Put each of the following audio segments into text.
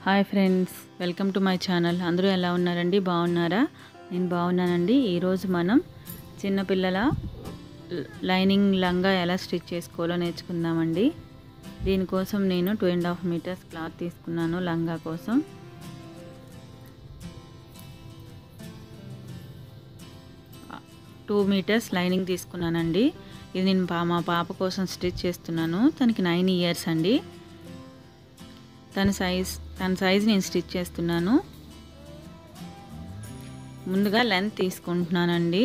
hi friends welcome to my channel అందరూ ఎలా ఉన్నారండి బాగున్నారా నేను బాగున్నానండి ఈరోజు మనం చిన్నపిల్లల లైనింగ్ లంగా ఎలా స్టిచ్ చేసుకోవాలో నేర్చుకుందామండి దీనికోసం నేను two and half metres cloth తీసుకున్నాను లంగా కోసం టూ మీటర్స్ లైనింగ్ తీసుకున్నానండి ఇది నేను పా మా పాప కోసం స్టిచ్ చేస్తున్నాను తనకి నైన్ ఇయర్స్ అండి తన సైజ్ తన సైజ్ నేను స్టిచ్ చేస్తున్నాను ముందుగా లెంత్ తీసుకుంటున్నానండి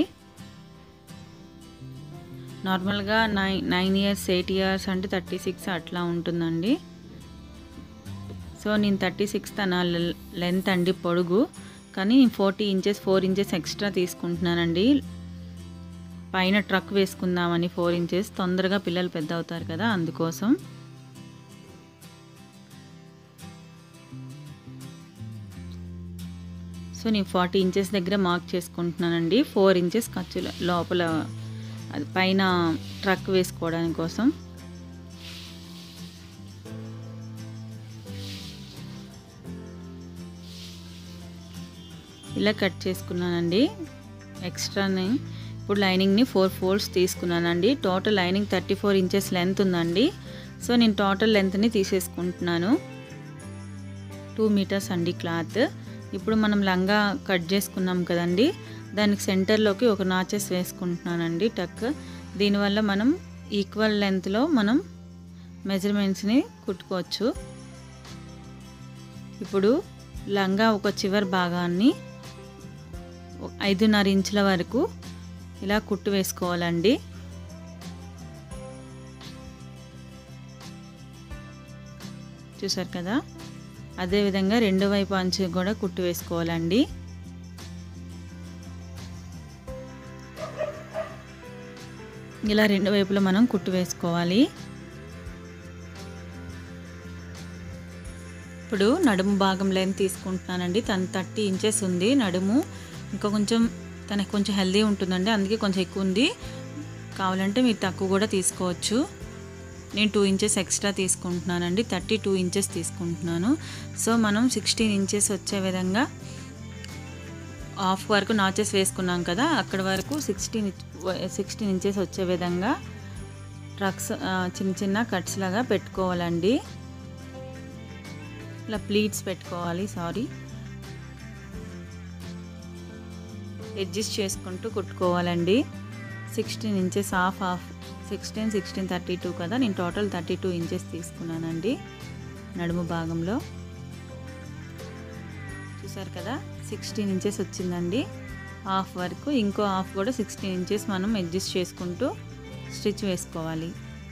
నార్మల్గా nine nine years eight years అంటే థర్టీ సిక్స్ అట్లా ఉంటుందండి సో నేను థర్టీ సిక్స్ తన లెంత్ అండి పొడుగు కానీ నేను forty inches four inches extra తీసుకుంటున్నానండి పైన ట్రక్ వేసుకుందామని ఫోర్ ఇంచెస్ తొందరగా పిల్లలు పెద్ద అవుతారు కదా అందుకోసం సో నేను ఫార్టీ ఇంచెస్ దగ్గర మార్క్ చేసుకుంటున్నానండి ఫోర్ ఇంచెస్ ఖర్చు లోపల అది పైన ట్రక్ వేసుకోవడానికి కోసం ఇలా కట్ చేసుకున్నానండి ఎక్స్ట్రాని ఇప్పుడు లైనింగ్ని ఫోర్ ఫోల్డ్స్ తీసుకున్నానండి total lining thirty four inches length ఉందండి సో నేను టోటల్ లెంత్ని తీసేసుకుంటున్నాను టూ మీటర్స్ అండి క్లాత్ ఇప్పుడు మనం లంగా కట్ చేసుకున్నాం కదండి దానికి సెంటర్లోకి ఒక నాచెస్ వేసుకుంటున్నానండి టక్ దీనివల్ల మనం ఈక్వల్ లెంత్లో మనం మెజర్మెంట్స్ని కుట్టుకోవచ్చు ఇప్పుడు లంగా ఒక చివరి భాగాన్ని ఐదున్నర ఇంచుల వరకు ఇలా కుట్టు వేసుకోవాలండి చూసారు కదా అదేవిధంగా రెండో వైపు అంచు కూడా కుట్టు వేసుకోవాలండి ఇలా రెండు వైపులా మనం కుట్టు వేసుకోవాలి ఇప్పుడు నడుము భాగం లెంత్ తీసుకుంటున్నానండి తను థర్టీ ఇంచెస్ ఉంది నడుము ఇంకా కొంచెం తనకి కొంచెం హెల్దీ ఉంటుందండి అందుకే కొంచెం ఎక్కువ ఉంది కావాలంటే మీరు తక్కువ కూడా తీసుకోవచ్చు నేను టూ ఇంచెస్ ఎక్స్ట్రా తీసుకుంటున్నానండి థర్టీ టూ ఇంచెస్ తీసుకుంటున్నాను సో మనం సిక్స్టీన్ ఇంచెస్ వచ్చే విధంగా హాఫ్ వరకు నాచెస్ వేసుకున్నాం కదా అక్కడ వరకు సిక్స్టీన్ సిక్స్టీన్ ఇంచెస్ వచ్చే విధంగా ట్రక్స్ చిన్న చిన్న కట్స్ లాగా పెట్టుకోవాలండి ఇలా ప్లీట్స్ పెట్టుకోవాలి సారీ అడ్జస్ట్ చేసుకుంటూ కుట్టుకోవాలండి sixteen inches half half sixteen sixteen thirty two కదా నేను టోటల్ థర్టీ టూ ఇంచెస్ తీసుకున్నానండి నడుము భాగంలో చూసారు కదా సిక్స్టీన్ ఇంచెస్ వచ్చిందండి హాఫ్ వరకు ఇంకో హాఫ్ కూడా సిక్స్టీన్ ఇంచెస్ మనం అడ్జస్ట్ చేసుకుంటూ స్టిచ్ వేసుకోవాలి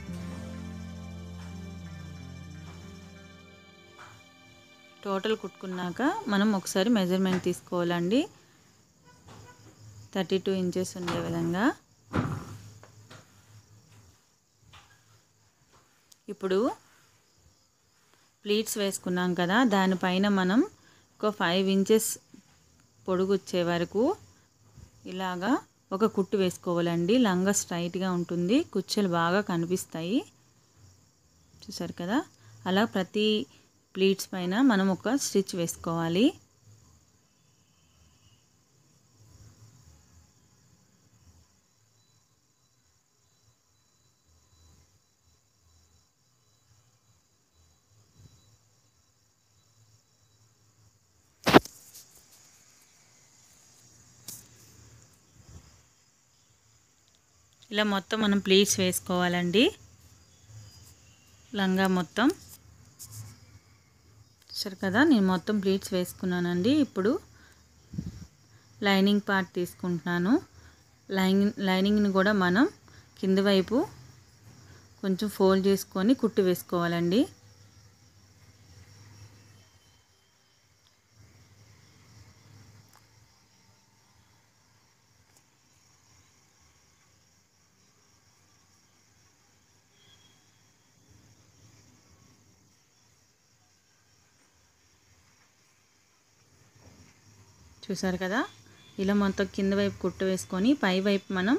టోటల్ కుట్టుకున్నాక మనం ఒకసారి మెజర్మెంట్ తీసుకోవాలండి థర్టీ టూ ఇంచెస్ ఉండే విధంగా ఇప్పుడు ప్లీట్స్ వేసుకున్నాం కదా దానిపైన మనం ఒక ఫైవ్ ఇంచెస్ పొడుగు వచ్చే వరకు ఇలాగా ఒక కుట్టు వేసుకోవాలండి లంగా స్ట్రైట్గా ఉంటుంది కుచ్చెలు బాగా కనిపిస్తాయి చూసారు కదా అలా ప్రతి ప్లీట్స్ పైన మనం ఒక స్టిచ్ వేసుకోవాలి ఇలా మొత్తం మనం ప్లీట్స్ వేసుకోవాలండి లంగా మొత్తం సరే కదా నేను మొత్తం ప్లీట్స్ వేసుకున్నానండి ఇప్పుడు లైనింగ్ పార్ట్ తీసుకుంటున్నాను లైనింగ్ లైనింగ్ని కూడా మనం కింద వైపు కొంచెం ఫోల్డ్ చేసుకొని కుట్టు వేసుకోవాలండి చూసారు కదా ఇలా మొత్తం కింద వైపు కుట్టు వేసుకొని పై వైపు మనం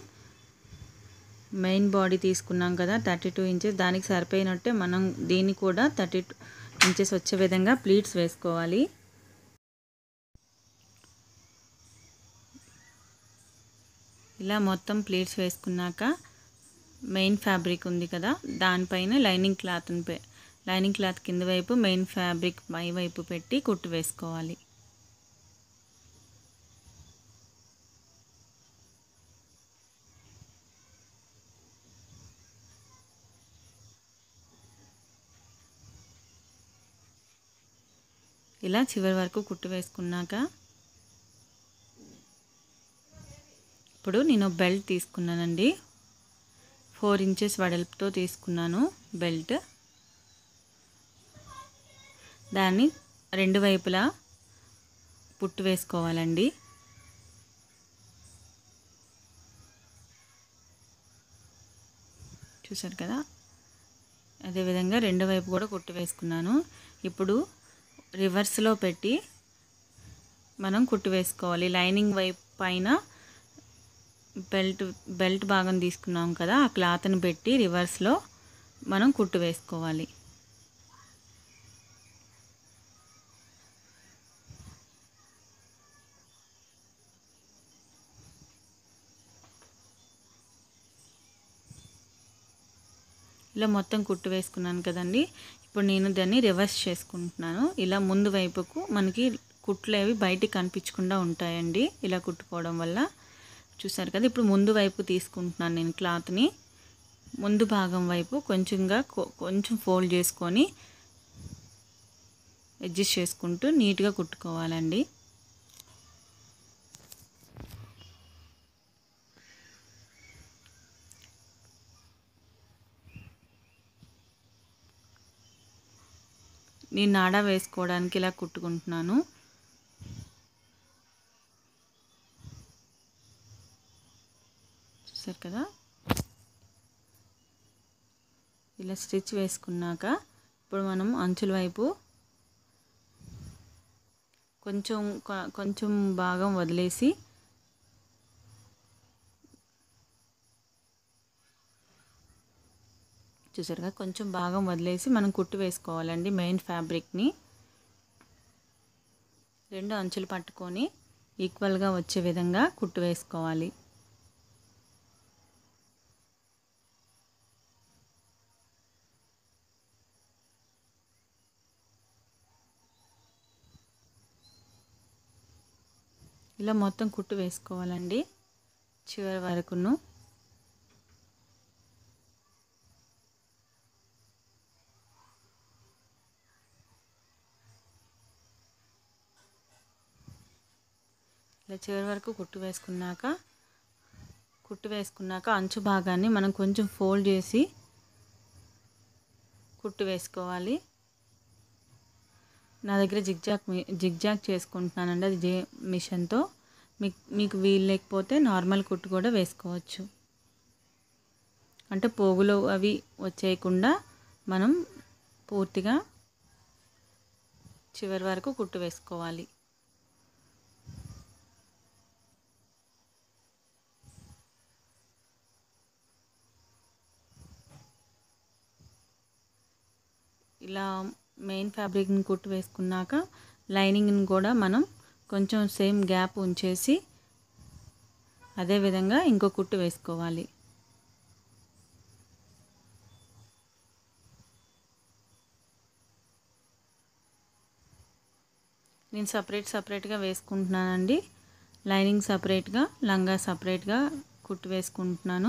మెయిన్ బాడీ తీసుకున్నాం కదా థర్టీ టూ ఇంచెస్ దానికి సరిపోయినట్టే మనం దీన్ని కూడా థర్టీ టూ ఇంచెస్ వచ్చే విధంగా ప్లీట్స్ వేసుకోవాలి ఇలా మొత్తం ప్లేట్స్ వేసుకున్నాక మెయిన్ ఫ్యాబ్రిక్ ఉంది కదా దానిపైన లైనింగ్ క్లాత్ని పె లైనింగ్ క్లాత్ కింద వైపు మెయిన్ ఫ్యాబ్రిక్ పై వైపు పెట్టి కుట్టు వేసుకోవాలి ఇలా చివరి వరకు కుట్టు వేసుకున్నాక ఇప్పుడు నేను బెల్ట్ తీసుకున్నానండి ఫోర్ ఇంచెస్ వెడల్పుతో తీసుకున్నాను బెల్ట్ దాన్ని రెండు వైపులా పుట్టు వేసుకోవాలండి చూసారు కదా అదేవిధంగా రెండు వైపు కూడా కుట్టు వేసుకున్నాను ఇప్పుడు రివర్స్లో పెట్టి మనం కుట్టు వేసుకోవాలి లైనింగ్ వైపు పైన బెల్ట్ బెల్ట్ భాగం తీసుకున్నాం కదా ఆ క్లాత్ని పెట్టి రివర్స్లో మనం కుట్టు వేసుకోవాలి ఇలా మొత్తం కుట్టు వేసుకున్నాను కదండి ఇప్పుడు నేను దాన్ని రివర్స్ చేసుకుంటున్నాను ఇలా ముందు వైపుకు మనకి కుట్లు అవి బయటికి కనిపించకుండా ఉంటాయండి ఇలా కుట్టుకోవడం వల్ల చూసారు కదా ఇప్పుడు ముందు వైపు తీసుకుంటున్నాను నేను క్లాత్ని ముందు భాగం వైపు కొంచెంగా కొంచెం ఫోల్డ్ చేసుకొని అడ్జస్ట్ చేసుకుంటూ నీట్గా కుట్టుకోవాలండి నేను నాడా వేసుకోవడానికి ఇలా కుట్టుకుంటున్నాను చూసారు కదా ఇలా స్టిచ్ వేసుకున్నాక ఇప్పుడు మనం అంచుల వైపు కొంచెం కొంచెం భాగం వదిలేసి చూసారుగా కొంచెం భాగం వదిలేసి మనం కుట్టు వేసుకోవాలండి మెయిన్ ఫ్యాబ్రిక్ని రెండు అంచులు పట్టుకొని ఈక్వల్గా వచ్చే విధంగా కుట్టు వేసుకోవాలి ఇలా మొత్తం కుట్టు వేసుకోవాలండి చివరి వరకును ఇలా చివరి వరకు కుట్టు వేసుకున్నాక కుట్టు వేసుకున్నాక అంచు భాగాన్ని మనం కొంచెం ఫోల్డ్ చేసి కుట్టు వేసుకోవాలి నా దగ్గర జిగ్జాగ్ జిగ్జాగ్ చేసుకుంటున్నానండి అది జే మిషన్తో మీకు మీకు వీలు లేకపోతే నార్మల్ కుట్టు కూడా వేసుకోవచ్చు అంటే పోగులు అవి వచ్చేయకుండా మనం పూర్తిగా చివరి వరకు కుట్టు వేసుకోవాలి ఇలా మెయిన్ ఫ్యాబ్రిక్ని కుట్టు వేసుకున్నాక లైనింగ్ని కూడా మనం కొంచెం సేమ్ గ్యాప్ ఉంచేసి అదేవిధంగా ఇంకో కుట్టు వేసుకోవాలి నేను సపరేట్ సపరేట్గా వేసుకుంటున్నానండి లైనింగ్ సపరేట్గా లంగా సపరేట్గా కుట్టు వేసుకుంటున్నాను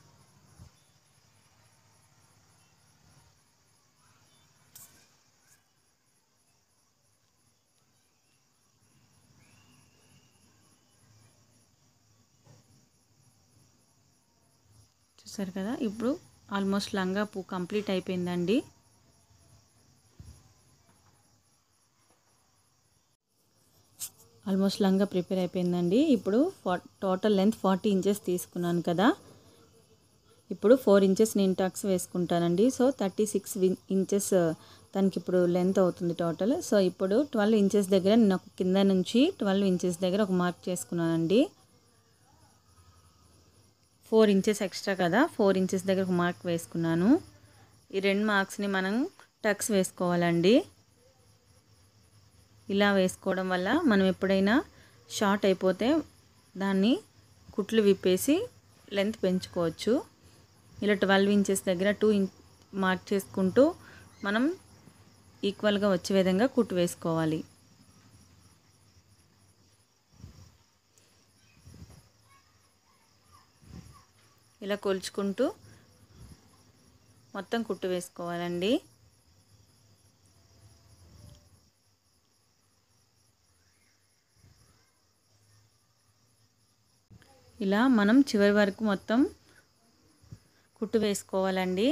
చూసారు కదా ఇప్పుడు ఆల్మోస్ట్ లంగా పూ కంప్లీట్ అయిపోయిందండి ఆల్మోస్ట్ లంగా ప్రిపేర్ అయిపోయిందండి ఇప్పుడు టోటల్ లెంత్ ఫార్టీ ఇంచెస్ తీసుకున్నాను కదా ఇప్పుడు ఫోర్ ఇంచెస్ నేను టక్స్ వేసుకుంటానండి సో థర్టీ సిక్స్ ఇంచెస్ దానికి ఇప్పుడు లెంత్ అవుతుంది టోటల్ సో ఇప్పుడు ట్వెల్వ్ ఇంచెస్ దగ్గర నేను ఒక కింద నుంచి ట్వెల్వ్ ఇంచెస్ దగ్గర ఒక మార్క్ చేసుకున్నానండి ఫోర్ ఇంచెస్ ఎక్స్ట్రా కదా ఫోర్ ఇంచెస్ దగ్గర ఒక మార్క్ వేసుకున్నాను ఈ రెండు మార్క్స్ని మనం టక్స్ వేసుకోవాలండి ఇలా వేసుకోవడం వల్ల మనం ఎప్పుడైనా షార్ట్ అయిపోతే దాన్ని కుట్లు విప్పేసి లెంత్ పెంచుకోవచ్చు ఇలా ట్వెల్వ్ ఇంచెస్ దగ్గర టూ ఇన్ మార్క్ చేసుకుంటూ మనం ఈక్వల్గా వచ్చే విధంగా కుట్టు వేసుకోవాలి ఇలా కొలుచుకుంటూ మొత్తం కుట్టు వేసుకోవాలండి ఇలా మనం చివరి వరకు మొత్తం కుట్టు వేసుకోవాలండి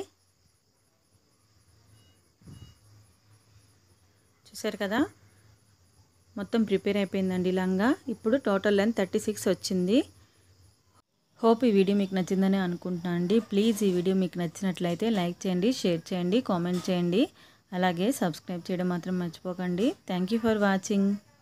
చూసారు కదా మొత్తం ప్రిపేర్ అయిపోయిందండి లంగా ఇప్పుడు టోటల్ లెంత్ థర్టీ సిక్స్ వచ్చింది హోప్ ఈ వీడియో మీకు నచ్చిందని అనుకుంటున్నాను అండి ప్లీజ్ ఈ వీడియో మీకు నచ్చినట్లయితే లైక్ చేయండి షేర్ చేయండి కామెంట్ చేయండి అలాగే సబ్స్క్రైబ్ చేయడం మాత్రం మర్చిపోకండి థ్యాంక్ యూ ఫర్ వాచింగ్